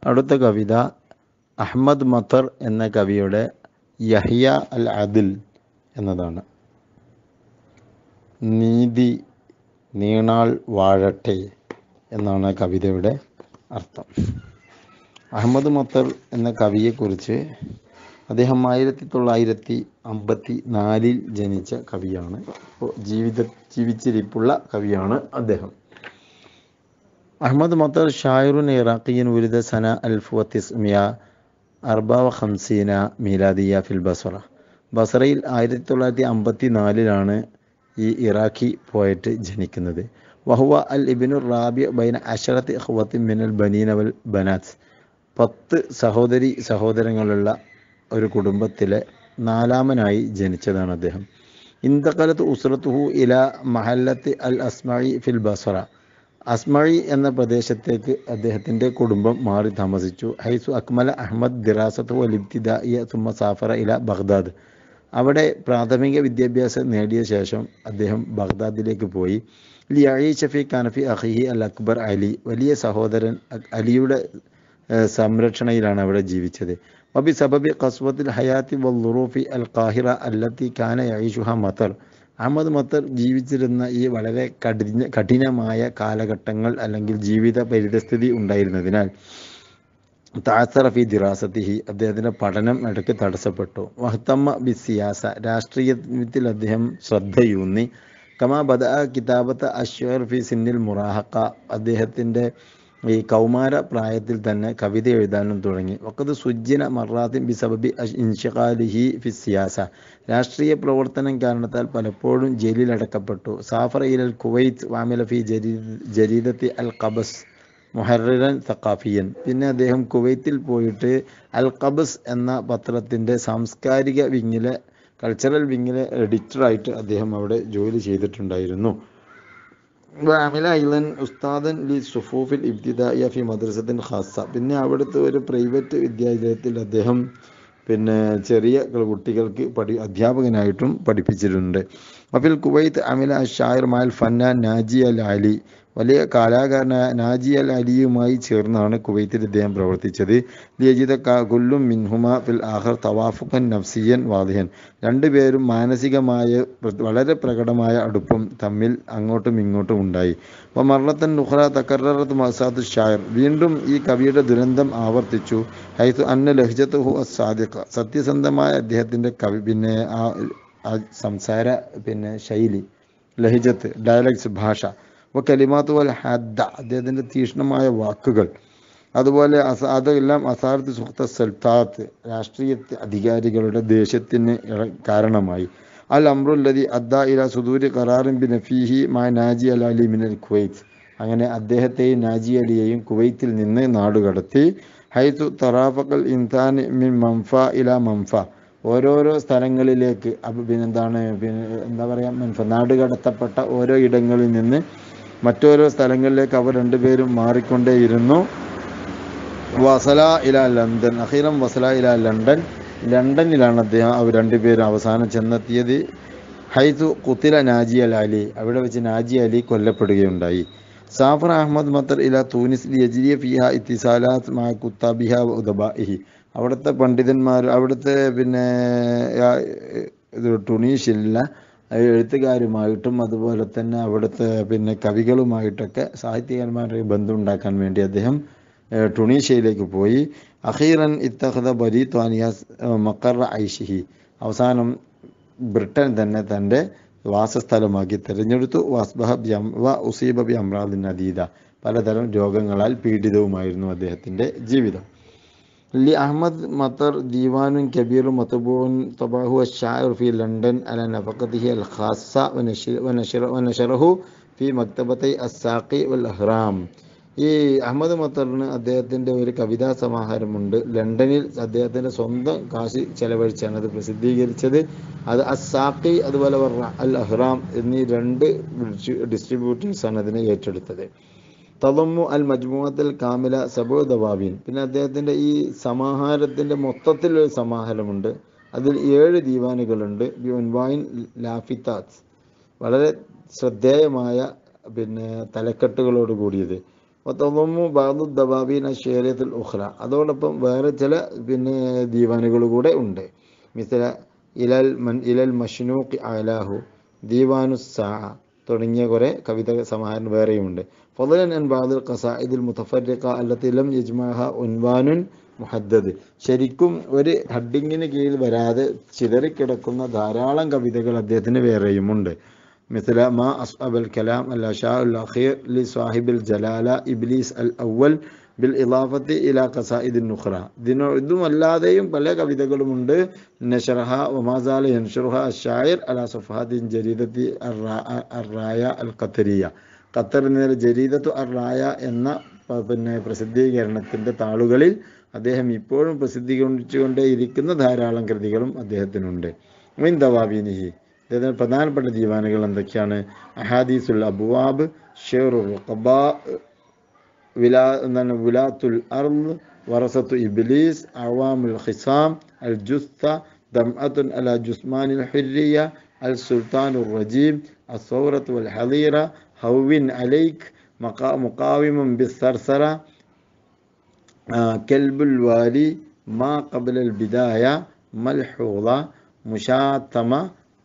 അടുത്ത കവിത അഹമ്മദ് മത്തർ എന്ന കവിയുടെ യഹിയ അൽ അദിൽ എന്നതാണ് നീതി നീണാൾ വാഴട്ടെ എന്നാണ് കവിതയുടെ അർത്ഥം അഹമ്മദ് മത്തർ എന്ന കവിയെക്കുറിച്ച് അദ്ദേഹം ആയിരത്തി തൊള്ളായിരത്തി അമ്പത്തി നാലിൽ ജനിച്ച കവിയാണ് ഇപ്പോൾ ജീവിത ജീവിച്ചിരിപ്പുള്ള കവിയാണ് അദ്ദേഹം അഹമ്മദ് മത്തർ ഷായറുൻ ഇറാഖിയൻ ഉരുദ സന അൽഫ് വത്തിസ്മിയ അർബാവ ഹംസീന മീലാദിയ ഫിൽ ബസറ ബസറയിൽ ആയിരത്തി തൊള്ളായിരത്തി അമ്പത്തി നാലിലാണ് ഈ ഇറാഖി പോയറ്റ് ജനിക്കുന്നത് വഹുവ അൽ ഇബിനുർ റാബി ബൈന അഷറത്ത് ഹുവത്തി മിനൽ ബനീനവൽ ബനാത്ത് പത്ത് സഹോദരി സഹോദരങ്ങളുള്ള ഒരു കുടുംബത്തിലെ നാലാമനായി ജനിച്ചതാണ് അദ്ദേഹം ഇന്ദക്കലത്ത് ഉസ്രത്തുഹു ഇല മഹല്ലത്ത് അൽ അസ്മഴി ഫിൽ ബസറ അസ്മഴി എന്ന പ്രദേശത്തേക്ക് അദ്ദേഹത്തിൻ്റെ കുടുംബം മാറി താമസിച്ചു ഹൈസു അക്മല അഹമ്മദ് ദിറാസത്ത് വലിബ്തിദായിയ സുമ സാഫറ ഇല ബഗ്ദാദ് അവിടെ പ്രാഥമിക വിദ്യാഭ്യാസം നേടിയ ശേഷം അദ്ദേഹം ബഗ്ദാദിലേക്ക് പോയി ലി അഴി ഷഫി കാനഫി അഹിഹി അൽ അക്ബർ അലി വലിയ സഹോദരൻ അലിയുടെ സംരക്ഷണയിലാണ് അവിടെ ജീവിച്ചത് വബി സബബി ഖസ്വത്തിൽ ഹയാത്തി വല്ലുറൂഫി അൽ ഖാഹിറ അല്ലത്തി കാന യഈഷുഹ മത്തർ അഹമ്മദ് മത്തർ ജീവിച്ചിരുന്ന ഈ വളരെ കഠിന കഠിനമായ കാലഘട്ടങ്ങൾ അല്ലെങ്കിൽ ജീവിത പരിതസ്ഥിതി ഉണ്ടായിരുന്നതിനാൽ താസറ ഫി ദിറാസത്തിഹി അദ്ദേഹത്തിൻ്റെ പഠനം ഇടയ്ക്ക് തടസ്സപ്പെട്ടു വഹത്തമ്മ ബി സിയാസ രാഷ്ട്രീയത്തിൽ അദ്ദേഹം ശ്രദ്ധയൂന്നി കമാ ബദ കിതാബത്ത് അഷ്വർ ഫി സിന്നിൽ മുറാഹക്ക അദ്ദേഹത്തിൻ്റെ ഈ കൗമാര പ്രായത്തിൽ തന്നെ കവിത എഴുതാനും തുടങ്ങി വക്കത് സുജ്ജിന മറാത്തിൻ ബി സബബി ഇൻഷഖാലിഹി ഫി സിയാസ രാഷ്ട്രീയ പ്രവർത്തനം കാരണത്താൽ പലപ്പോഴും ജയിലിലടക്കപ്പെട്ടു സാഫർ ഇലൽ കുവൈത്ത് വാമില ഫി ജരീദത്തി അൽ ഖബസ് മുഹറൻ സഖാഫിയൻ പിന്നെ അദ്ദേഹം കുവൈത്തിൽ പോയിട്ട് അൽ ഖബസ് എന്ന പത്രത്തിൻ്റെ സാംസ്കാരിക വിങ്ങിലെ കൾച്ചറൽ വിങ്ങിലെ എഡിറ്ററായിട്ട് അദ്ദേഹം അവിടെ ജോലി ചെയ്തിട്ടുണ്ടായിരുന്നു വാമില ഐലൻ ഉസ്താദൻ ലി സുഫൂഫിൽ ഇബ്തിദായ ഫി മദ്രസത്തിൻ ഖാസ പിന്നെ അവിടുത്തെ ഒരു പ്രൈവറ്റ് വിദ്യാലയത്തിൽ അദ്ദേഹം പിന്നെ ചെറിയ കുട്ടികൾക്ക് പഠി അധ്യാപകനായിട്ടും പഠിപ്പിച്ചിട്ടുണ്ട് അഫിൽ കുവൈത്ത് അമില ഷായർ മാൽ ഫന്ന നാജി അൽ അലി വലിയ കലാകാരനായ നാജി അൽ അലിയുമായി ചേർന്നാണ് കുവൈത്തിൽ ഇദ്ദേഹം പ്രവർത്തിച്ചത് ലിയജിത കുല്ലും മിൻഹുമ ഫിൽ ആഹർ തവാഫുഖൻ നഫ്സിയൻ വാദിഹൻ രണ്ടുപേരും മാനസികമായ വളരെ പ്രകടമായ അടുപ്പം തമ്മിൽ അങ്ങോട്ടും ഇങ്ങോട്ടും ഉണ്ടായി അപ്പോൾ മർണത്തൻ നുഹ്റ തക്കറത്ത് മസാദ് ഷായർ വീണ്ടും ഈ കവിയുടെ ദുരന്തം ആവർത്തിച്ചു ഹൈത്തു അന്ന ലഹ്ജത്ത് ഹു സാദിഖ സത്യസന്ധമായ അദ്ദേഹത്തിൻ്റെ കവി പിന്നെ ആ സംസാര പിന്നെ ശൈലി ലഹിജത്ത് ഡയലക്ട്സ് ഭാഷ അപ്പോൾ കലിമാത്ത് പോലെ ഹദ്ദ അദ്ദേഹത്തിൻ്റെ തീക്ഷ്ണമായ വാക്കുകൾ അതുപോലെ അസ അതെല്ലാം അസാർത്ത് സുഹൃത്ത സൽത്താത്ത് രാഷ്ട്രീയ അധികാരികളുടെ ദേഷ്യത്തിന് കാരണമായി അൽ അമ്രുല്ലതി അദ്ദ ഇല സുദൂരി ഖറാറിൻ ബി നഫീഹി മാ നാജി അൽ അലി മിനൽ കുവൈത്ത് അങ്ങനെ അദ്ദേഹത്തെയും നാജി അലിയെയും കുവൈത്തിൽ നിന്ന് നാടുകടത്തി ഹൈത്തു തറാഫക്കൽ ഇൻതാൻ മിൻ മംഫ ഇല മംഫ ഓരോരോ സ്ഥലങ്ങളിലേക്ക് അപ്പം പിന്നെന്താണ് പിന്നെ എന്താ പറയുക മൻഫ നാടുകടത്തപ്പെട്ട ഓരോ ഇടങ്ങളിൽ നിന്ന് മറ്റോരോ സ്ഥലങ്ങളിലേക്ക് അവർ രണ്ടുപേരും മാറിക്കൊണ്ടേയിരുന്നു വസല ഇല ലണ്ടൻ അഖീറം വസല ഇല ലണ്ടൻ ലണ്ടനിലാണ് അദ്ദേഹം അവർ രണ്ടുപേരും അവസാനം ചെന്നെത്തിയത് ഹൈതു കുത്തില നാജി അൽ അലി അവിടെ വെച്ച് നാജി അലി കൊല്ലപ്പെടുകയുണ്ടായി സാഫർ അഹമ്മദ് മത്തർ ഇല തൂനിസ് യജിയ ഫിഹ ഇത്തിസാലാത്ത് മാ കുത്താബിഹ ഉദബാഇഹി അവിടുത്തെ പണ്ഡിതന്മാർ അവിടുത്തെ പിന്നെ ഇത് ടുണീഷില്ല എഴുത്തുകാരുമായിട്ടും അതുപോലെ തന്നെ അവിടുത്തെ പിന്നെ കവികളുമായിട്ടൊക്കെ സാഹിത്യകാരന്മാരുടെ ബന്ധം ഉണ്ടാക്കാൻ വേണ്ടി അദ്ദേഹം ടുണീഷ്യയിലേക്ക് പോയി അഖീറൻ ഇത്തഹദ ബരി ത്വാനിയാസ് മക്കറ ഐഷിഹി അവസാനം ബ്രിട്ടൻ തന്നെ തൻ്റെ വാസസ്ഥലമാക്കി തിരഞ്ഞെടുത്തു വസ്ബഹ വ ഉസീബ ബി അമ്രാദിൻ അദീദ പലതരം രോഗങ്ങളാൽ പീഡിതവുമായിരുന്നു അദ്ദേഹത്തിൻ്റെ ജീവിതം ലി അഹമ്മദ് മത്തർ ദീവാനുൻ കബീർ മത്തബൂൻ തബാഹു الشاعر في لندن على نفقته الخاصة ونشره في مكتبتي الساقي والأهرام ഈ അഹമ്മദ് മത്തറിന് അദ്ദേഹത്തിൻ്റെ ഒരു കവിതാ സമാഹാരമുണ്ട് ലണ്ടനിൽ അദ്ദേഹത്തിൻ്റെ സ്വന്തം കാശ് ചെലവഴിച്ചാണ് അത് പ്രസിദ്ധീകരിച്ചത് അത് അസാക്കി അതുപോലെ അൽ അഹ്റാം എന്നീ രണ്ട് ഡിസ്ട്രിബ്യൂട്ടേഴ്സാണ് അതിനെ ഏറ്റെടുത്തത് തലമ്മു അൽ മജ്മുഅത്തിൽ കാമില സബോ ദവാബീൻ പിന്നെ അദ്ദേഹത്തിൻ്റെ ഈ സമാഹാരത്തിൻ്റെ മൊത്തത്തിലൊരു സമാഹാരമുണ്ട് അതിൽ ഏഴ് ദീവാനുകളുണ്ട് ബിൻവായിൻ ലാഫിത്താത്ത് വളരെ ശ്രദ്ധേയമായ പിന്നെ തലക്കെട്ടുകളോട് കൂടിയത് ഒത്തമു ബാദു ദബാബീൻ ഷേറിയത്തുൽ ഉഖ്ര അതോടൊപ്പം വേറെ ചില പിന്നെ ദീവാനുകൾ കൂടെ ഉണ്ട് മിസല ഇലൽ മൻ ഇലൽ മഷ്നൂഖ് അലാഹു ദീവാനു സാ തുടങ്ങിയ കുറേ കവിത സമാഹാരം വേറെയുമുണ്ട് ഫضلا عن بعض القصائد المتفرقة التي لم يجمعها عنوان മുഹദ്ദദ് ശരിക്കും ഒരു ഹഡിങ്ങിന് കീഴിൽ വരാതെ ചിതറിക്കിടക്കുന്ന ധാരാളം കവിതകൾ അദ്ദേഹത്തിന് വേറെയുമുണ്ട് مثل ما أصحاب الكلام الأشعار الأخير لصاحب الجلالة إبليس الأول بالإضافة إلى قصائد النخرة ഇതിനോ ഇതുമല്ലാതെയും പല കവിതകളുമുണ്ട് നഷറഹ വമാസാല യൻഷറുഹ അഷായർ അല സഫാദിൻ ജരീദത്തി അറായ അൽ ഖത്തരിയ ഖത്തർ എന്ന ജരീദത്തു അറായ എന്ന പ- പിന്നെ പ്രസിദ്ധീകരണത്തിൻ്റെ താളുകളിൽ അദ്ദേഹം ഇപ്പോഴും പ്രസിദ്ധീകരിച്ചുകൊണ്ടേയിരിക്കുന്ന ധാരാളം കൃതികളും അദ്ദേഹത്തിനുണ്ട് മിൻ ദവാബീനിഹി അദ്ദേഹത്തിന് പ്രധാനപ്പെട്ട ദീവാനുകൾ എന്തൊക്കെയാണ് അഹാദീസുൽ അബുവാബ് ഷെയറു റുഖബാ വിലാ എന്താണ് വിലാത്തുൽ അർദ് വറസത്തു ഇബ്ലീസ് അവാമുൽ ഖിസാം അൽ ജുസ്ത ദംഅത്തുൻ അല ജുസ്മാനിൽ ഹുരിയ അൽ സുൽത്താനുർ റജീം الثورة والحظيرة هون عليك مقا- مقاوم بالثرثرة آه، كلب الوالي ما قبل البداية ملحوظة مشاتمة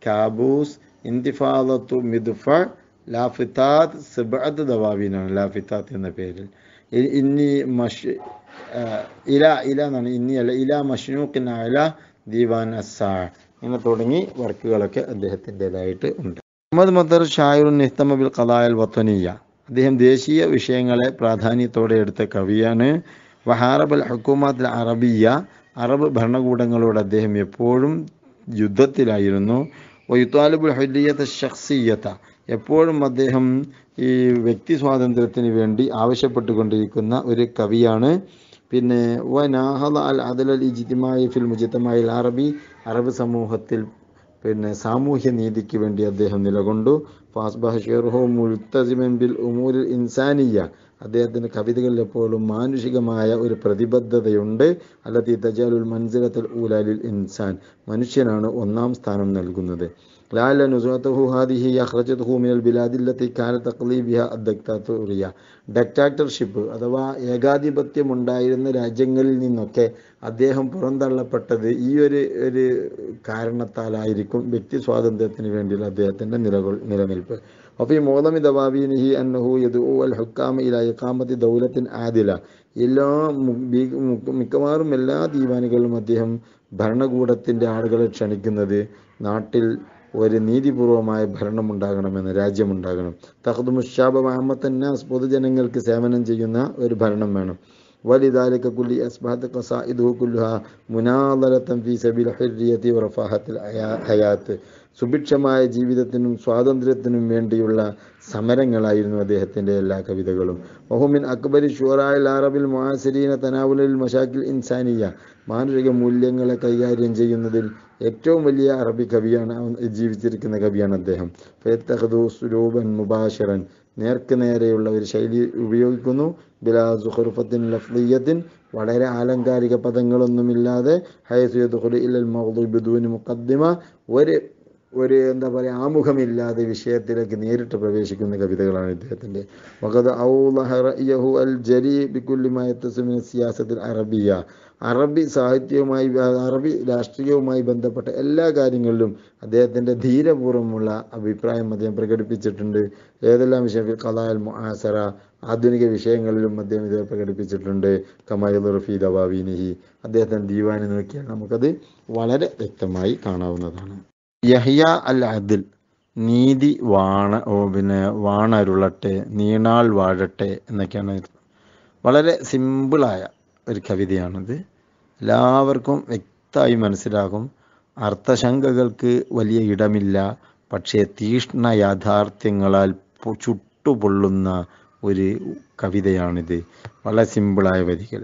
كابوس انتفاضة مدفع ലാഫിത്താത്ത് സിബഅത്ത് ദവാബീനാണ് ലാഫിത്താത്ത് എന്ന പേരിൽ ഇ- ഇന്നി മഷ് ആ, ഇല ഇല എന്നാണ് ഇന്നി അല്ല ഇല മഷ്നൂഖിൻ അല ദീവാൻ അസാ ഇങ്ങനെ തുടങ്ങി വർക്കുകളൊക്കെ അദ്ദേഹത്തിൻ്റെതായിട്ട് ഉണ്ട് മുഹമ്മദ് മദർ ഷായുർ നിഹ്തമ ബിൽ ഖലായൽ വത്തനിയ അദ്ദേഹം ദേശീയ വിഷയങ്ങളെ പ്രാധാന്യത്തോടെ എടുത്ത കവിയാണ് വഹാറബൽ ഹുക്കുമാത്തിൽ അറബിയ അറബ് ഭരണകൂടങ്ങളോട് അദ്ദേഹം എപ്പോഴും യുദ്ധത്തിലായിരുന്നു വയുത്താലിബുൽ ഹുല്ലിയത്ത ഷഖ്സിയത്ത എപ്പോഴും അദ്ദേഹം ഈ വ്യക്തി സ്വാതന്ത്ര്യത്തിന് വേണ്ടി ആവശ്യപ്പെട്ടുകൊണ്ടിരിക്കുന്ന ഒരു കവിയാണ് പിന്നെ വ നാഹദ അൽ അദൽ അൽ ഇജിത്തിമായി ഫിൽ മുജിത്തമായി അറബി അറബ് സമൂഹത്തിൽ പിന്നെ സാമൂഹ്യ നീതിക്ക് വേണ്ടി അദ്ദേഹം നിലകൊണ്ടു ഫാസ്ബഹ ഷെർഹോ മുൽത്തസിമൻ ബിൽ ഉമൂരിൽ ഇൻസാനിയ അദ്ദേഹത്തിൻ്റെ കവിതകളിൽ എപ്പോഴും മാനുഷികമായ ഒരു പ്രതിബദ്ധതയുണ്ട് അല്ലത്തി തജാലുൽ മൻസിലത്തുൽ ഊലാലിൽ ഇൻസാൻ മനുഷ്യനാണ് ഒന്നാം സ്ഥാനം നൽകുന്നത് ലാല നുസുഹത്തഹു ഹാദിഹി അഖ്റജത്ഹു മിനൽ ബിലാദില്ലത്തി കാല തഖ്ലീബിഹ അദ്ദക്താത്തുറിയ ഡക്ടാക്ടർഷിപ്പ് അഥവാ ഏകാധിപത്യം ഉണ്ടായിരുന്ന രാജ്യങ്ങളിൽ നിന്നൊക്കെ അദ്ദേഹം പുറന്തള്ളപ്പെട്ടത് ഈ ഒരു ഒരു കാരണത്താലായിരിക്കും വ്യക്തി സ്വാതന്ത്ര്യത്തിന് വേണ്ടിയുള്ള അദ്ദേഹത്തിൻ്റെ നിലകൊൾ നിലനിൽപ്പ് وفي معظم دواوينه أنه يدعو الحكام إلى إقامة دولة عادلة എല്ലാ മു- ബി- മു- മിക്കവാറും എല്ലാ ദീവാനികളിലും അദ്ദേഹം ഭരണകൂടത്തിൻ്റെ ആളുകളെ ക്ഷണിക്കുന്നത് നാട്ടിൽ ഒരു നീതിപൂർവമായ ഭരണം ഉണ്ടാകണമെന്ന് രാജ്യമുണ്ടാകണം തഹദുമുഷാബ അഹമ്മത്തന്നാസ് പൊതുജനങ്ങൾക്ക് സേവനം ചെയ്യുന്ന ഒരു ഭരണം വേണം ولذلك كل أصبحت قصائده كلها مناظرة في سبيل الحرية ورفاهة الحياة സുഭിക്ഷമായ ജീവിതത്തിനും സ്വാതന്ത്ര്യത്തിനും വേണ്ടിയുള്ള സമരങ്ങളായിരുന്നു അദ്ദേഹത്തിൻ്റെ എല്ലാ കവിതകളും വഹുമിൻ അക്ബരി ഷുറായിൽ അറബിൽ മുഹാസിരീന തനാവുലിൽ മഷാക്കിൽ ഇൻസാനിയ മാനുഷിക മൂല്യങ്ങളെ കൈകാര്യം ചെയ്യുന്നതിൽ ഏറ്റവും വലിയ അറബി കവിയാണ് അവൻ ജീവിച്ചിരിക്കുന്ന കവിയാണ് അദ്ദേഹം ഫെത്തഹദു സുരൂബൻ മുബാഷിറൻ നേർക്ക് നേരെയുള്ള ഒരു ശൈലി ഉപയോഗിക്കുന്നു ബിലാ സുഹറുഫത്തിൻ ലഫ്ലിയത്തിൻ വളരെ ആലങ്കാരിക പദങ്ങളൊന്നുമില്ലാതെ ഹൈസുദ്ദുൽ ഇല്ലൽ മൗദൂബിദൂന് മുഖദ്ദിമ ഒരു ഒരു എന്താ പറയുക ആമുഖമില്ലാതെ വിഷയത്തിലേക്ക് നേരിട്ട് പ്രവേശിക്കുന്ന കവിതകളാണ് ഇദ്ദേഹത്തിൻ്റെ വഖദ് ഔളഹ റഅയഹു അൽ ജരി ബികുല്ലിമായ സിയാസത്തിൽ അറബിയ അറബി സാഹിത്യവുമായി അറബി രാഷ്ട്രീയവുമായി ബന്ധപ്പെട്ട എല്ലാ കാര്യങ്ങളിലും അദ്ദേഹത്തിൻ്റെ ധീരപൂർവ്വമുള്ള അഭിപ്രായം അദ്ദേഹം പ്രകടിപ്പിച്ചിട്ടുണ്ട് ഏതെല്ലാം വിഷയത്തിൽ കലാൽ മുആസറ ആധുനിക വിഷയങ്ങളിലും അദ്ദേഹം ഇത് പ്രകടിപ്പിച്ചിട്ടുണ്ട് കമായിൽ റഫീ ദവാബീനിഹി അദ്ദേഹത്തിൻ്റെ ദീവാനി നോക്കിയാൽ നമുക്കത് വളരെ വ്യക്തമായി കാണാവുന്നതാണ് യഹിയ അൽ അദിൽ നീതി വാണ ഓ പിന്നെ വാണരുളട്ടെ നീണാൾ വാഴട്ടെ എന്നൊക്കെയാണ് ഇത്. വളരെ സിമ്പിളായ ഒരു കവിതയാണിത് എല്ലാവർക്കും വ്യക്തമായി മനസ്സിലാകും അർത്ഥശങ്കകൾക്ക് വലിയ ഇടമില്ല പക്ഷേ തീഷ്ണ യാഥാർത്ഥ്യങ്ങളാൽ പൊ- ചുട്ടുപൊള്ളുന്ന ഒരു കവിതയാണിത് വളരെ സിമ്പിളായ വരികൾ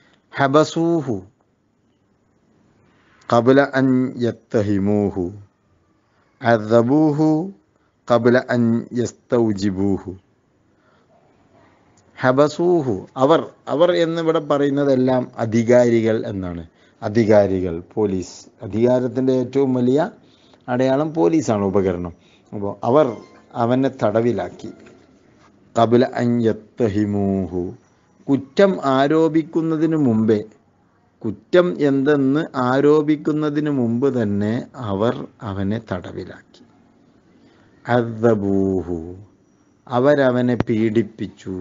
ഹബസൂഹു قبل أن يتهموه عذبوه قبل أن يستوجبوه ഹബസൂഹു അവർ അവർ എന്നിവിടെ പറയുന്നതെല്ലാം അധികാരികൾ എന്നാണ് അധികാരികൾ പോലീസ് അധികാരത്തിൻ്റെ ഏറ്റവും വലിയ അടയാളം പോലീസാണ് ഉപകരണം അപ്പോൾ അവർ അവനെ തടവിലാക്കി കബല അഞ്ഞത്തഹിമൂഹു കുറ്റം ആരോപിക്കുന്നതിന് മുമ്പേ കുറ്റം എന്തെന്ന് ആരോപിക്കുന്നതിന് മുമ്പ് തന്നെ അവർ അവനെ തടവിലാക്കി അദബൂഹു അവരവനെ പീഡിപ്പിച്ചു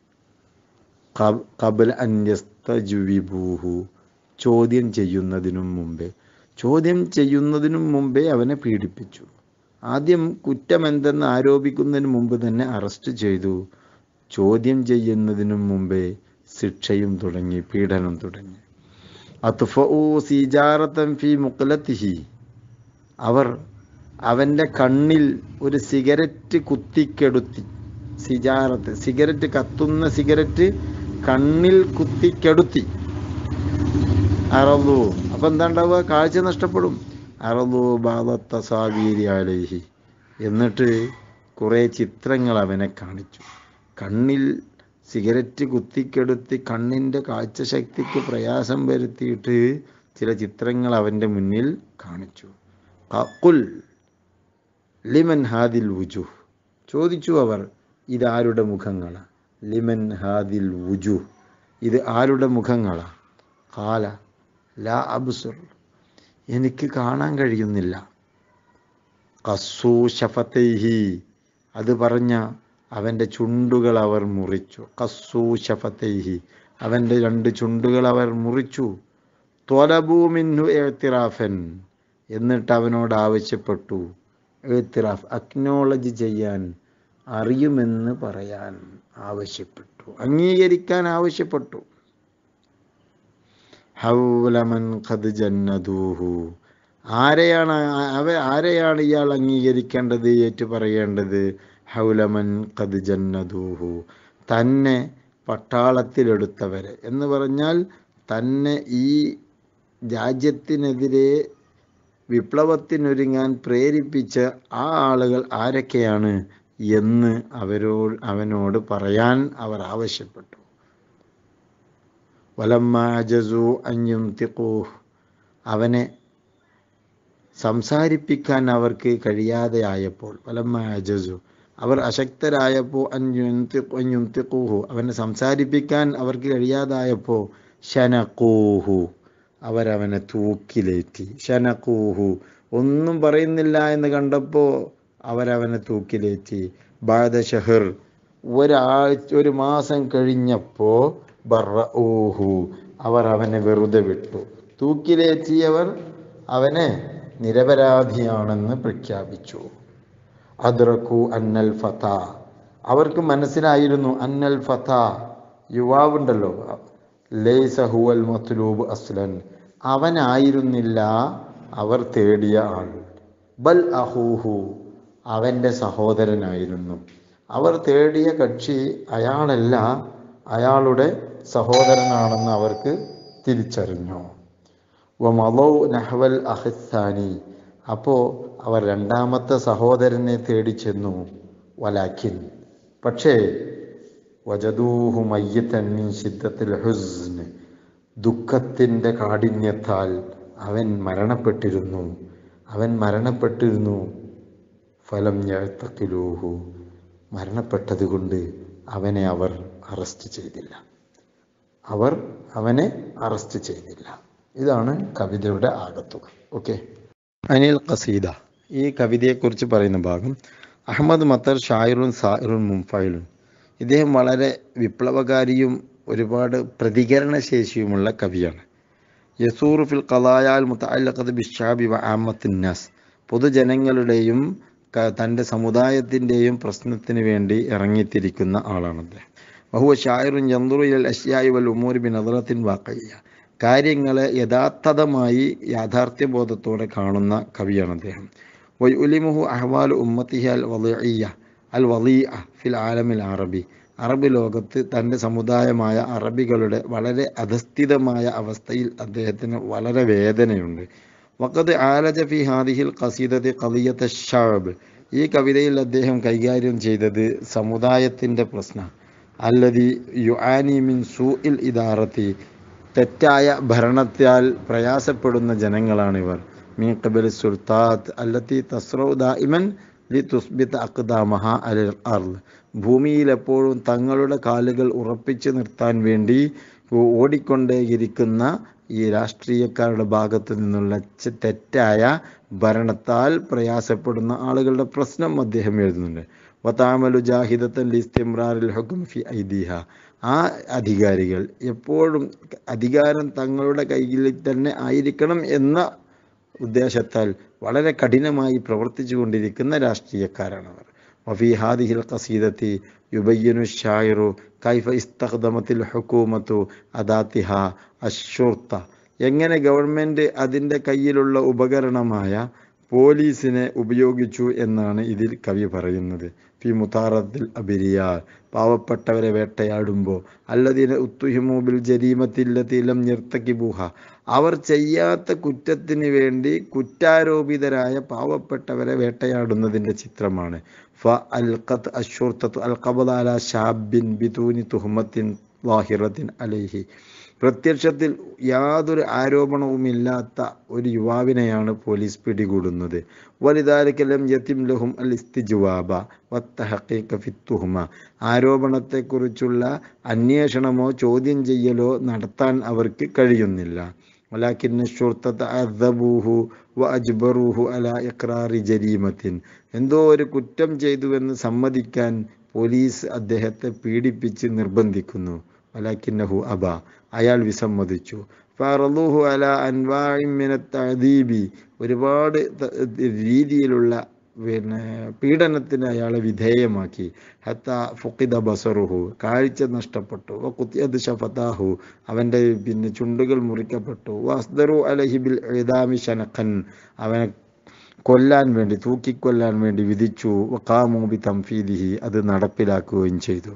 കബൽ അന്യസ്തജുവിബൂഹു ചോദ്യം ചെയ്യുന്നതിനും മുമ്പേ ചോദ്യം ചെയ്യുന്നതിനും മുമ്പേ അവനെ പീഡിപ്പിച്ചു ആദ്യം കുറ്റം എന്തെന്ന് ആരോപിക്കുന്നതിന് മുമ്പ് തന്നെ അറസ്റ്റ് ചെയ്തു ചോദ്യം ചെയ്യുന്നതിനും മുമ്പേ ശിക്ഷയും തുടങ്ങി പീഡനം തുടങ്ങി അത്ഫഊ സീജാറത്തൻ ഫി മുക്കലത്തിഹി അവർ അവൻ്റെ കണ്ണിൽ ഒരു സിഗരറ്റ് കുത്തിക്കെടുത്തി സിജാറത്ത് സിഗരറ്റ് കത്തുന്ന സിഗരറ്റ് കണ്ണിൽ കുത്തിക്കെടുത്തി അറന്നു അപ്പം എന്താ ഉണ്ടാവുക കാഴ്ച നഷ്ടപ്പെടും അറന്നു ബാധത്ത സാവീരി അലൈഹി എന്നിട്ട് കുറേ ചിത്രങ്ങൾ അവനെ കാണിച്ചു കണ്ണിൽ സിഗരറ്റ് കുത്തിക്കെടുത്തി കണ്ണിൻ്റെ കാഴ്ചശക്തിക്ക് പ്രയാസം വരുത്തിയിട്ട് ചില ചിത്രങ്ങൾ അവൻ്റെ മുന്നിൽ കാണിച്ചു കുൽ ലിമൻ ഹാദിൽ വുജു ചോദിച്ചു അവർ ഇതാരുടെ മുഖങ്ങളാണ് ലിമൻ ഹാദിൽ വുജു ഇത് ആരുടെ മുഖങ്ങളാണ് കാല ലാ അബ്സുർ എനിക്ക് കാണാൻ കഴിയുന്നില്ല കസ്സൂ ഷഫത്തൈഹി അത് പറഞ്ഞ അവൻ്റെ ചുണ്ടുകൾ അവർ മുറിച്ചു കസ്സൂ ഷഫത്തൈഹി അവൻ്റെ രണ്ട് ചുണ്ടുകൾ അവർ മുറിച്ചു ത്വലബൂമിന്നു എഴുത്തിറാഫൻ എന്നിട്ട് അവനോട് ആവശ്യപ്പെട്ടു എഴുത്തിറാഫ് അക്നോളജ് ചെയ്യാൻ അറിയുമെന്ന് പറയാൻ ആവശ്യപ്പെട്ടു അംഗീകരിക്കാൻ ആവശ്യപ്പെട്ടു ഹൗലമൻ ഖദ് ജന്നദൂഹു ആരെയാണ് അവ ആരെയാണ് ഇയാൾ അംഗീകരിക്കേണ്ടത് ഏറ്റു പറയേണ്ടത് ഹൗലമൻ ഖദ് ജന്നദൂഹു തന്നെ പട്ടാളത്തിലെടുത്തവരെ എന്ന് പറഞ്ഞാൽ തന്നെ ഈ രാജ്യത്തിനെതിരെ വിപ്ലവത്തിനൊരുങ്ങാൻ പ്രേരിപ്പിച്ച ആ ആളുകൾ ആരൊക്കെയാണ് എന്ന് അവരോട് അവനോട് പറയാൻ അവർ ആവശ്യപ്പെട്ടു വലമ്മാജസു അഞ്ഞുംതിക്കൂഹ് അവനെ സംസാരിപ്പിക്കാൻ അവർക്ക് കഴിയാതെ ആയപ്പോൾ വലമ്മാജസു അവർ അശക്തരായപ്പോൾ അഞ്ഞുന്തി അഞ്ഞുംതിക്കൂഹു അവനെ സംസാരിപ്പിക്കാൻ അവർക്ക് കഴിയാതായപ്പോൾ ശനക്കൂഹു അവരവനെ തൂക്കിലേറ്റി ശനക്കൂഹു ഒന്നും പറയുന്നില്ല എന്ന് കണ്ടപ്പോൾ അവരവനെ തൂക്കിലേറ്റി ബാദ ഷഹർ ഒരാഴ്ച ഒരു മാസം കഴിഞ്ഞപ്പോൾ ബറൂഹു അവർ അവനെ വെറുതെ വിട്ടു തൂക്കിലേറ്റിയവർ അവനെ നിരപരാധിയാണെന്ന് പ്രഖ്യാപിച്ചു അദ്രക്കു അന്നൽ ഫത അവർക്ക് മനസ്സിലായിരുന്നു അന്നൽ ഫത യുവാവുണ്ടല്ലോ ലൈസ ഹുവൽ മത്ലൂബ് അസ്ലൻ അവനായിരുന്നില്ല അവർ തേടിയ ആൾ ബൽ അഹൂഹു അവൻ്റെ സഹോദരനായിരുന്നു അവർ തേടിയ കക്ഷി അയാളല്ല അയാളുടെ സഹോദരനാണെന്ന് അവർക്ക് തിരിച്ചറിഞ്ഞു വമലൗ നഹ്വൽ അഹിസാനി അപ്പോൾ അവർ രണ്ടാമത്തെ സഹോദരനെ തേടി ചെന്നു വലാഖിൻ പക്ഷേ വജദൂഹു മയ്യത്തൻ മിൻ ശിദ്ദത്തിൽ ഹുസ്ന് ദുഃഖത്തിൻ്റെ കാഠിന്യത്താൽ അവൻ മരണപ്പെട്ടിരുന്നു അവൻ മരണപ്പെട്ടിരുന്നു ഫലം ഞഴത്തക്കിലൂഹു മരണപ്പെട്ടതുകൊണ്ട് അവനെ അവർ അറസ്റ്റ് ചെയ്തില്ല അവർ അവനെ അറസ്റ്റ് ചെയ്തില്ല ഇതാണ് കവിതയുടെ ആകത്തുക ഓക്കെ അനിൽ ഖസീദ ഈ കവിതയെക്കുറിച്ച് പറയുന്ന ഭാഗം അഹമ്മദ് മത്തർ ഷായറുൻ സായിറുൻ മുംഫൈലുൻ ഇദ്ദേഹം വളരെ വിപ്ലവകാരിയും ഒരുപാട് പ്രതികരണശേഷിയുമുള്ള കവിയാണ് യസൂർ ഫിൽ കലായാൽ മുത്തല്ലഖത്ത് ബിഷാബി വ ആമത്തിന്നാസ് പൊതുജനങ്ങളുടെയും തൻ്റെ സമുദായത്തിൻ്റെയും പ്രശ്നത്തിന് വേണ്ടി ഇറങ്ങിത്തിരിക്കുന്ന ആളാണ് അദ്ദേഹം ബഹുവ ഷായറുൻ ജന്തുറു ഇൽ അഷ്യായി വൽ ഉമൂരി ബി നദറത്തിൻ വാക്കയ്യ കാര്യങ്ങളെ യഥാർത്ഥതമായി യാഥാർത്ഥ്യബോധത്തോടെ കാണുന്ന കവിയാണ് അദ്ദേഹം വൈ ഉലിമുഹു അഹ്വാൽ ഉമ്മത്തിഹി അൽ വലിയ അൽ വലിയ ഫിൽ ആലമിൽ അറബി അറബ് ലോകത്ത് തൻ്റെ സമുദായമായ അറബികളുടെ വളരെ അധസ്ഥിതമായ അവസ്ഥയിൽ അദ്ദേഹത്തിന് വളരെ വേദനയുണ്ട് വക്കത് ആലജ ഫി ഹാദിഹിൽ ഖസീദത്തി ഖലിയത്ത് ഷാബ് ഈ കവിതയിൽ അദ്ദേഹം കൈകാര്യം ചെയ്തത് സമുദായത്തിൻ്റെ പ്രശ്നം അല്ലതി യുആനി മിൻ സൂ ഇൽ ഇദാറത്തി തെറ്റായ ഭരണത്താൽ പ്രയാസപ്പെടുന്ന ജനങ്ങളാണിവർ മീ കബൽ സുൽത്താത്ത് അല്ലത്തി തസ്രൗ ദായിമൻ ലി തുസ്ബിത്ത് അക്ദാമഹ അൽ അർദ് ഭൂമിയിൽ എപ്പോഴും തങ്ങളുടെ കാലുകൾ ഉറപ്പിച്ചു നിർത്താൻ വേണ്ടി ഓടിക്കൊണ്ടേയിരിക്കുന്ന ഈ രാഷ്ട്രീയക്കാരുടെ ഭാഗത്തു നിന്നുള്ള ച- തെറ്റായ ഭരണത്താൽ പ്രയാസപ്പെടുന്ന ആളുകളുടെ പ്രശ്നം അദ്ദേഹം എഴുതുന്നുണ്ട് വതാമലു ജാഹിദത്തൻ ലിസ്തിമ്രാറിൽ ഹുക്കും ഫി ഐദിഹ ആ അധികാരികൾ എപ്പോഴും അധികാരം തങ്ങളുടെ കയ്യിൽ തന്നെ ആയിരിക്കണം എന്ന ഉദ്ദേശത്താൽ വളരെ കഠിനമായി പ്രവർത്തിച്ചു കൊണ്ടിരിക്കുന്ന രാഷ്ട്രീയക്കാരാണവർ വഫി ഹാദിഹിൽ ഖസീദത്തി യുബയ്യനു ഷായിറു കൈഫ ഇസ്തഖ്ദമത്തിൽ ഹുക്കൂമത്തു അദാത്തിഹ അഷുർത്ത എങ്ങനെ ഗവൺമെൻറ് അതിൻ്റെ കയ്യിലുള്ള ഉപകരണമായ പോലീസിനെ ഉപയോഗിച്ചു എന്നാണ് ഇതിൽ കവി പറയുന്നത് ഫി മുത്താറത്തിൽ അബിരിയ പാവപ്പെട്ടവരെ വേട്ടയാടുമ്പോൾ അല്ലതിനെ ഉത്തുഹിമൂബിൽ ജരീമത്തില്ലത്തിലം നിർത്തക്കിബൂഹ അവർ ചെയ്യാത്ത കുറ്റത്തിന് വേണ്ടി കുറ്റാരോപിതരായ പാവപ്പെട്ടവരെ വേട്ടയാടുന്നതിൻ്റെ ചിത്രമാണ് ഫ അൽഖത്ത് അഷുർത്തത്ത് അൽ ഖബദാല ഷാബിൻ ബിതൂനി തുഹമത്തിൻ വാഹിറത്തിൻ അലൈഹി പ്രത്യക്ഷത്തിൽ യാതൊരു ആരോപണവുമില്ലാത്ത ഒരു യുവാവിനെയാണ് പോലീസ് പിടികൂടുന്നത് വലുതാലിക്കലം യത്തിം ലഹും അൽ ഇസ്തിജുവാബ വത്തഹഖീഖ ഫിത്തുഹുമ ആരോപണത്തെക്കുറിച്ചുള്ള അന്വേഷണമോ ചോദ്യം ചെയ്യലോ നടത്താൻ അവർക്ക് കഴിയുന്നില്ല ولكن الشرطة عذبوه وأجبروه على إقرار جريمة എന്തോ ഒരു കുറ്റം ചെയ്തുവെന്ന് സമ്മതിക്കാൻ പോലീസ് അദ്ദേഹത്തെ പീഡിപ്പിച്ച് നിർബന്ധിക്കുന്നു വലാക്കിന്നഹു അബ അയാൾ വിസമ്മതിച്ചു ഫറലൂഹു അല അൻവാമിന തദീബി ഒരുപാട് ത- രീതിയിലുള്ള പിന്നെ പീഡനത്തിന് അയാളെ വിധേയമാക്കി ഹത്ത ഫുക്കിദ ബസറുഹു കാഴ്ച നഷ്ടപ്പെട്ടു വ കുത്തിയത് ഷഫത്താഹു അവൻ്റെ പിന്നെ ചുണ്ടുകൾ മുറിക്കപ്പെട്ടു വസ്ദറു അലഹിബിൽ എഴുതാമി ഷനഖൻ അവനെ കൊല്ലാൻ വേണ്ടി തൂക്കിക്കൊല്ലാൻ വേണ്ടി വിധിച്ചു വക്കാമൂബി തംഫീദിഹി അത് നടപ്പിലാക്കുകയും ചെയ്തു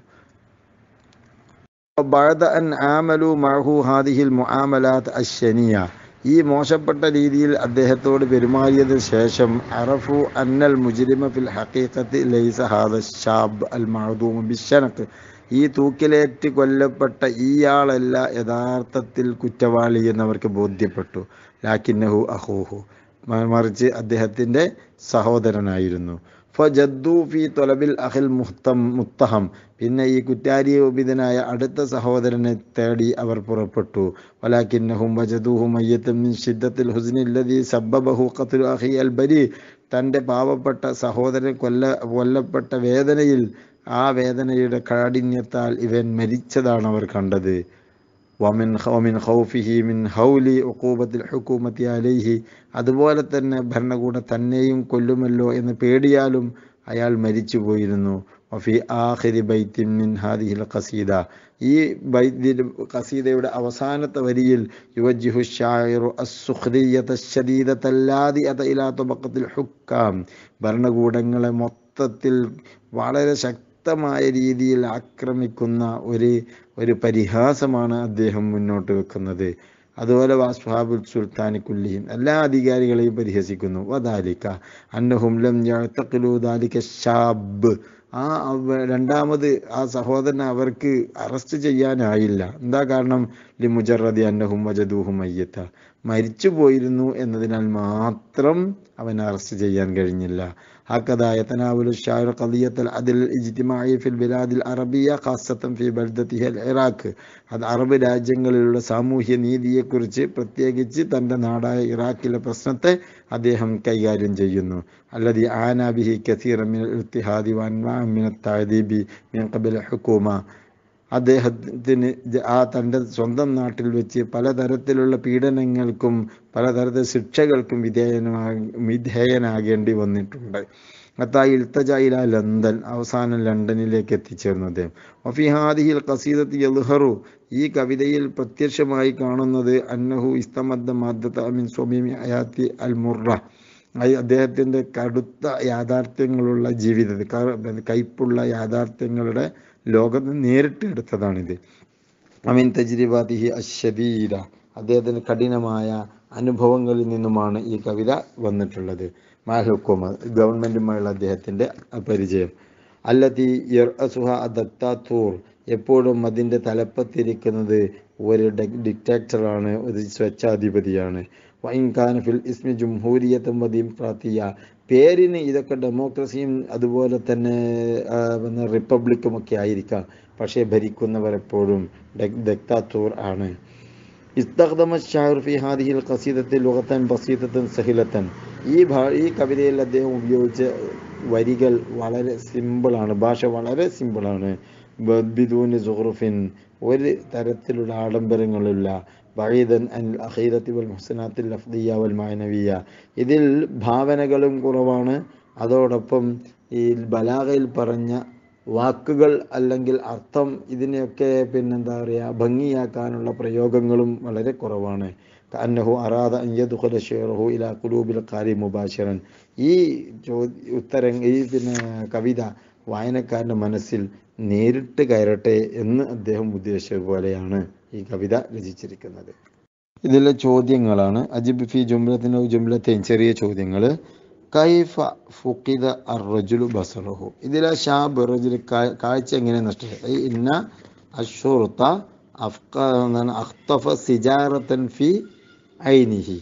بعد أن عاملوا معه هذه المعاملات الشنيعة ഈ മോശപ്പെട്ട രീതിയിൽ അദ്ദേഹത്തോട് പെരുമാറിയതിനു ശേഷം അറഫു അന്നൽ മുജ്രിമ ഫിൽ ഹഖീഖത്തി ലൈസ ഹാദ ഷാബ് അൽ മഅദൂം ബിശനഖ് ഈ തൂക്കിലേറ്റ് കൊല്ലപ്പെട്ട ഇയാളല്ല യഥാർത്ഥത്തിൽ കുറ്റവാളി എന്നവർക്ക് ബോധ്യപ്പെട്ടു ലാക്കിന്നഹു അഹൂഹു മ- മറിച്ച് അദ്ദേഹത്തിൻ്റെ സഹോദരനായിരുന്നു ഫജദ്ദു ഫി തൊലബിൽ അഹിൽ മുഹ്തം മുത്തഹം പിന്നെ ഈ കുറ്റാരോപിതനായ അടുത്ത സഹോദരനെ തേടി അവർ പുറപ്പെട്ടു വലാക്കിന്നഹും വജദൂഹു മയ്യത്തും മിൻ ഷിദ്ദത്തിൽ ഹുസ്നില്ലദീ സബ്ബബഹു ഖത്ലു അഖി അൽ ബരി തൻ്റെ പാവപ്പെട്ട സഹോദരൻ കൊല്ല കൊല്ലപ്പെട്ട വേദനയിൽ ആ വേദനയുടെ കാഠിന്യത്താൽ ഇവൻ മരിച്ചതാണ് അവർ കണ്ടത് വമിൻ വമിൻ ഖൗഫിഹി മിൻ ഹൗലി ഉഖൂബത്തിൽ ഹുക്കൂമത്തി അലൈഹി അതുപോലെ തന്നെ ഭരണകൂടം തന്നെയും കൊല്ലുമല്ലോ എന്ന് പേടിയാലും അയാൾ മരിച്ചു പോയിരുന്നു വഫി ആഖിരി ബൈത്തിൻ മിൻ ഹാദിഹിൽ ഖസീദ ഈ ബൈത്തിൽ ഖസീദയുടെ അവസാനത്തെ വരിയിൽ യുവജിഹു ഷായിറു അസ്സുഖ്രിയത ശദീദത്തല്ലാതി അത ഇലാ തുബഖത്തിൽ ഹുക്കാം ഭരണകൂടങ്ങളെ മൊത്തത്തിൽ വളരെ ശക്തമായ രീതിയിൽ ആക്രമിക്കുന്ന ഒരു ഒരു പരിഹാസമാണ് അദ്ദേഹം മുന്നോട്ട് വെക്കുന്നത് അതുപോലെ വാസ്ഫാബുൽ സുൽത്താനി കുല്ലിയും എല്ലാ അധികാരികളെയും പരിഹസിക്കുന്നു വദാലിക്ക അന്നഹും ലം യഅ്തഖിലു ദാലിക ഷാബ് ആ അവ- രണ്ടാമത് ആ സഹോദരനെ അവർക്ക് അറസ്റ്റ് ചെയ്യാനായില്ല എന്താ കാരണം ലി മുജറദി അന്നഹും വജദൂഹും മയ്യത്ത മരിച്ചു പോയിരുന്നു എന്നതിനാൽ മാത്രം അവൻ അറസ്റ്റ് ചെയ്യാൻ കഴിഞ്ഞില്ല هكذا يتناول الشاعر قضية العدل الاجتماعي في البلاد العربية خاصة في بلدته العراق അത് അറബ് രാജ്യങ്ങളിലുള്ള സാമൂഹ്യ നീതിയെക്കുറിച്ച് പ്രത്യേകിച്ച് തൻ്റെ നാടായ ഇറാഖിലെ പ്രശ്നത്തെ അദ്ദേഹം കൈകാര്യം ചെയ്യുന്നു അല്ലതി ആനാബിഹി കസീറമിൻ ഇർത്തിഹാദി വൻമിന താദീബി മിൻ ഖബൽ ഹുക്കൂമ അദ്ദേഹത്തിന് ജ- ആ തൻ്റെ സ്വന്തം നാട്ടിൽ വെച്ച് പലതരത്തിലുള്ള പീഡനങ്ങൾക്കും പലതരത്തിൽ ശിക്ഷകൾക്കും വിധേയനാ വിധേയനാകേണ്ടി വന്നിട്ടുണ്ട് അത്തായി ഇൽത്തജയില ലണ്ടൻ അവസാനം ലണ്ടനിലേക്ക് എത്തിച്ചേർന്നു അദ്ദേഹം വഫിഹാദിഹിൽ ഖസീദത്ത് യൽഹറു ഈ കവിതയിൽ പ്രത്യക്ഷമായി കാണുന്നത് അന്നഹു ഇസ്തമദ്ദ മാദ്ദത്ത മിൻ സ്വമീമി അയാത്തി അൽ മുറ അത് അദ്ദേഹത്തിൻ്റെ കടുത്ത യാഥാർത്ഥ്യങ്ങളുള്ള ജീവിതത്തിൽ ക- കയ്പുള്ള യാഥാർത്ഥ്യങ്ങളുടെ ലോകത്ത് നേരിട്ട് എടുത്തതാണിത് അമിൻ തജ്രിബാദിഹി അശദീര അദ്ദേഹത്തിന് കഠിനമായ അനുഭവങ്ങളിൽ നിന്നുമാണ് ഈ കവിത വന്നിട്ടുള്ളത് മാൽഹുക്കുമ ഗവൺമെൻറ്റുമായുള്ള അദ്ദേഹത്തിൻ്റെ പരിചയം അല്ലത്തി യർഅസുഹ ദത്താത്തൂർ എപ്പോഴും അതിൻ്റെ തലപ്പത്തിരിക്കുന്നത് ഒരു ഡിക്റ്റാക്ടറാണ് ഒരു സ്വച്ഛാധിപതിയാണ് വൈൻഖാൻ ഫിൽ ഇസ്മി ജുംഹൂരിയത്തും ഡെമോക്രാത്തിയ പേരിന് ഇതൊക്കെ ഡെമോക്രസിയും അതുപോലെ തന്നെ ആ, പിന്നെ റിപ്പബ്ലിക്കും ഒക്കെ ആയിരിക്കാം പക്ഷേ ഭരിക്കുന്നവർ എപ്പോഴും ദക്താത്തൂർ ആണ് ഇസ്തഖ്ദമ ഷാർ ഫി ഹാദിഹിൽ ഖസീദത്തിൽ ലുഗത്തൻ ബസീതത്തൻ സഹിലത്തൻ ഈ ഭാ ഈ കവിതയിൽ അദ്ദേഹം ഉപയോഗിച്ച വരികൾ വളരെ സിമ്പിളാണ് ഭാഷ വളരെ സിമ്പിളാണ് ബിദൂന് സുഹൃഫിൻ ഒരു തരത്തിലുള്ള ആഡംബരങ്ങളില്ല ബഈദൻ അൻ അഖീദത്തി വൽ മുഹ്സനാത്തിൽ ലഫ്ദിയ വൽ മാനവിയ ഇതിൽ ഭാവനകളും കുറവാണ് അതോടൊപ്പം ഈ ബലാഗയിൽ പറഞ്ഞ വാക്കുകൾ അല്ലെങ്കിൽ അർത്ഥം ഇതിനെയൊക്കെ പിന്നെന്താ പറയുക ഭംഗിയാക്കാനുള്ള പ്രയോഗങ്ങളും വളരെ കുറവാണ് അന്നഹു അറാദ അയ്യദുഖല ഷെയറഹു ഇലാ കുലൂബിൽ കാരി മുബാഷിറൻ ഈ ചോ ഉത്തരം ഈ പിന്നെ കവിത വായനക്കാരൻ്റെ മനസ്സിൽ നേരിട്ട് കയറട്ടെ എന്ന് അദ്ദേഹം ഉദ്ദേശിച്ചത് പോലെയാണ് ഈ കവിത രചിച്ചിരിക്കുന്നത് ഇതിലെ ചോദ്യങ്ങളാണ് അജിബ് ഫി ജുംലത്തിനോ ജുംലത്തെയും ചെറിയ ചോദ്യങ്ങൾ കൈഫ ഫുക്കിദ അർറജുലു ബസറഹു ഇതിലെ ഷാബ് റജുൽ കാഴ്ച എങ്ങനെ നഷ്ടപ്പെട്ടു ഇന്ന അഷുർത്ത അഫ്ക എന്താണ് അഖ്തഫ സിജാറത്തൻ ഫി ഐനിഹി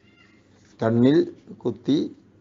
കണ്ണിൽ കുത്തി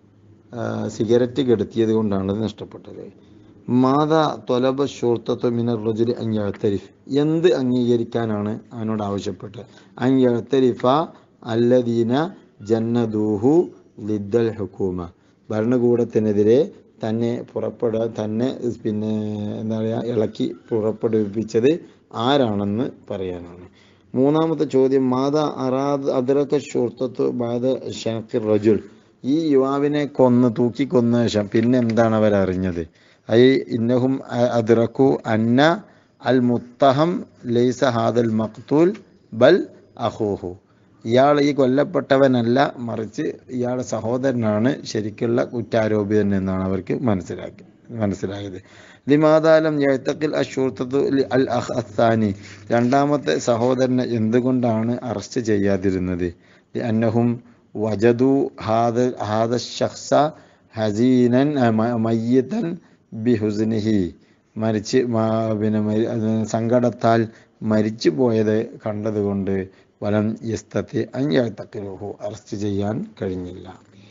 ആ, സിഗരറ്റ് കെടുത്തിയത് കൊണ്ടാണ് ഇത് നഷ്ടപ്പെട്ടത് മാതാ തൊലബ ഷൂർത്തത്വ മിനർ റജുൽ അഞ്ഞഴത്തരിഫ് എന്ത് അംഗീകരിക്കാനാണ് അവനോട് ആവശ്യപ്പെട്ടത് അഞ്ഞഴത്തരിഫ അല്ലദീന ജന്നദൂഹു ലിദ്ദൽ ഹുക്കൂമ ഭരണകൂടത്തിനെതിരെ തന്നെ പുറപ്പെടാൻ തന്നെ പിന്നെ എന്താ പറയുക ഇളക്കി പുറപ്പെടുവിപ്പിച്ചത് ആരാണെന്ന് പറയാനാണ് മൂന്നാമത്തെ ചോദ്യം മാതാ അറാദ് അദ്രക ഷൂർത്തത്വ ബാദ ഷാക്കിർ റജുൽ ഈ യുവാവിനെ കൊന്ന് തൂക്കിക്കൊന്ന ശേഷം പിന്നെ എന്താണ് അവർ അറിഞ്ഞത് ഐ ഇന്നഹും അദ്റക്കു അന്ന അൽ മുത്തഹം ലൈസ ഹാദൽ മഖ്തൂൽ ബൽ അഹൂഹു ഇയാൾ ഈ കൊല്ലപ്പെട്ടവനല്ല മറിച്ച് ഇയാളുടെ സഹോദരനാണ് ശരിക്കുള്ള കുറ്റാരോപിതൻ എന്നാണ് അവർക്ക് മനസ്സിലാക്കി മനസ്സിലായത് ലിമാദാലം എഴുത്തക്കിൽ അഷൂർത്തത്തു അൽ അഹ് അസാനി രണ്ടാമത്തെ സഹോദരനെ എന്തുകൊണ്ടാണ് അറസ്റ്റ് ചെയ്യാതിരുന്നത് അന്നഹും വജദു ഹാദ ഹാദ ഷഖ്സ ഹസീനൻ മ- മയ്യിതൻ ബിഹുസ്നിഹി മരിച്ച് മാ- പിന്നെ മരി- അത് സങ്കടത്താൽ മരിച്ചു പോയത് കണ്ടതുകൊണ്ട് വലം യസ്തത്തി അഞ്ഞത്തക്കിലുഹു അറസ്റ്റ് ചെയ്യാൻ കഴിഞ്ഞില്ല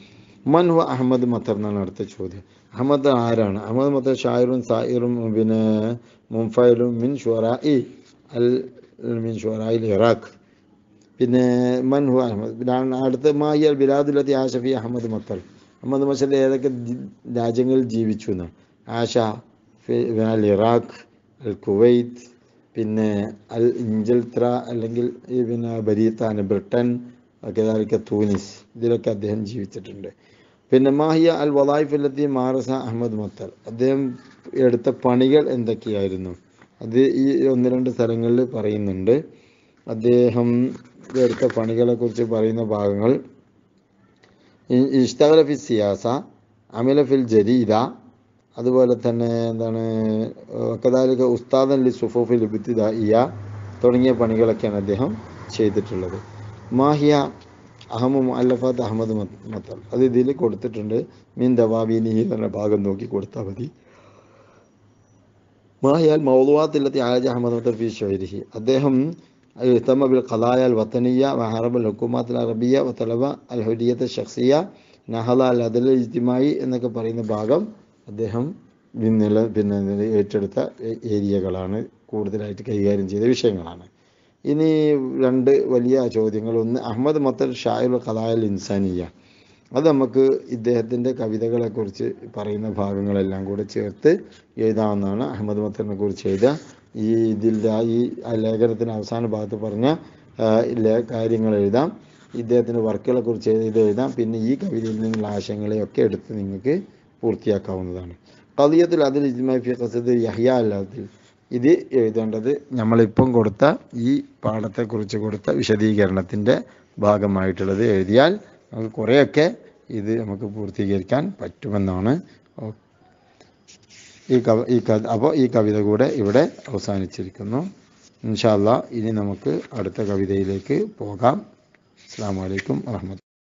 മൻഹു അഹമ്മദ് മത്തർ എന്നാണ് അടുത്ത ചോദ്യം അഹമ്മദ് ആരാണ് അഹമ്മദ് മത്തർ ഷായറും സായിറും പിന്നെ മുംഫൈലും മിൻ ഷുറായി അൽ മിൻ ഷുറായിൽ ഇറാഖ് പിന്നെ മൻഹു അഹമ്മദ് പിന്നെ അടുത്ത മാഹിയൽ ബിലാദുലത്തി ആഷഫി അഹമ്മദ് മത്തർ അഹമ്മദ് മഷൽ ഏതൊക്കെ ജി- രാജ്യങ്ങളിൽ ജീവിച്ചു എന്ന് ആഷ ഫി- അൽ ഇറാഖ് അൽ കുവൈത്ത് പിന്നെ അൽ ഇഞ്ചൽത്ര അല്ലെങ്കിൽ ഈ പിന്നെ ബരീത്താൻ ബ്രിട്ടൻ കദാലിക്ക തൂനിസ് ഇതിലൊക്കെ അദ്ദേഹം ജീവിച്ചിട്ടുണ്ട് പിന്നെ മാഹിയ അൽ വലായിഫല്ലത്തി മാറസ അഹമ്മദ് മത്തർ അദ്ദേഹം എടുത്ത പണികൾ എന്തൊക്കെയായിരുന്നു അത് ഈ ഒന്ന് രണ്ട് സ്ഥലങ്ങളിൽ പറയുന്നുണ്ട് അദ്ദേഹം എടുത്ത പണികളെ കുറിച്ച് പറയുന്ന ഭാഗങ്ങൾ ഇ- ഇഷ്തഗല ഫി സിയാസ അമില ഫിൽ ജരീദ അതുപോലെ തന്നെ എന്താണ് കദാലിക ഉസ്താദൻ ലി സുഫൂഫിൽ ഇബ്തിദാഇയ തുടങ്ങിയ പണികളൊക്കെയാണ് അദ്ദേഹം ചെയ്തിട്ടുള്ളത് മാഹിയ അഹമ്മു മുഅല്ലഫാത്ത് അഹമ്മദ് മത്ത് മത്തൽ അത് ഇതിൽ കൊടുത്തിട്ടുണ്ട് മീൻ ദവാബീനിഹി എന്ന ഭാഗം നോക്കി കൊടുത്താൽ മതി മാഹിയാൽ മൗലുവാത്തില്ലത്തി ആജ അഹമ്മദ് മത്തൽ ഫി ഷൊഹരിഹി അദ്ദേഹം اهتم بالقضايا الوطنية وحارب الحكومات العربية وطلب الحرية الشخصية നഹല അൽ അദൽ ഇജ്തിമായി എന്നൊക്കെ പറയുന്ന ഭാഗം അദ്ദേഹം നില പിന്നെ ഏറ്റെടുത്ത ഏ- ഏരിയകളാണ് കൂടുതലായിട്ട് കൈകാര്യം ചെയ്ത വിഷയങ്ങളാണ് ഇനി രണ്ട് വലിയ ചോദ്യങ്ങൾ ഒന്ന് അഹമ്മദ് മത്തൽ ഷായുൽ ഖലായൽ ഇൻസാനിയ അത് നമുക്ക് ഇദ്ദേഹത്തിൻ്റെ കവിതകളെക്കുറിച്ച് പറയുന്ന ഭാഗങ്ങളെല്ലാം കൂടെ ചേർത്ത് എഴുതാവുന്നതാണ് അഹമ്മദ് മത്തലിനെ കുറിച്ച് എഴുതുക ഈ ഇതിൽ ഈ ആ ലേഖനത്തിന് അവസാന ഭാഗത്ത് പറഞ്ഞ ആ, ലേ- കാര്യങ്ങൾ എഴുതാം ഇദ്ദേഹത്തിൻ്റെ വർക്കുകളെ കുറിച്ച് ഇത് എഴുതാം പിന്നെ ഈ കവിതയിൽ നിന്നുള്ള ആശയങ്ങളെയൊക്കെ എടുത്ത് നിങ്ങൾക്ക് പൂർത്തിയാക്കാവുന്നതാണ് കലിയത്തിൽ അതിൽ ഇജ്മായി ഫി ഖസദ് യഹ്യ അല്ലാത്തിൽ ഇത് എഴുതേണ്ടത് നമ്മളിപ്പം കൊടുത്ത ഈ പാഠത്തെക്കുറിച്ച് കൊടുത്ത വിശദീകരണത്തിൻ്റെ ഭാഗമായിട്ടുള്ളത് എഴുതിയാൽ നമുക്ക് കുറേയൊക്കെ ഇത് നമുക്ക് പൂർത്തീകരിക്കാൻ പറ്റുമെന്നാണ് ഓ- ഈ കവ ഈ കഥ അപ്പോൾ ഈ കവിത കൂടെ ഇവിടെ അവസാനിച്ചിരിക്കുന്നു ഇൻഷാല്ല ഇനി നമുക്ക് അടുത്ത കവിതയിലേക്ക് പോകാം അസ്സാം വലൈക്കും വാഹമത്ത്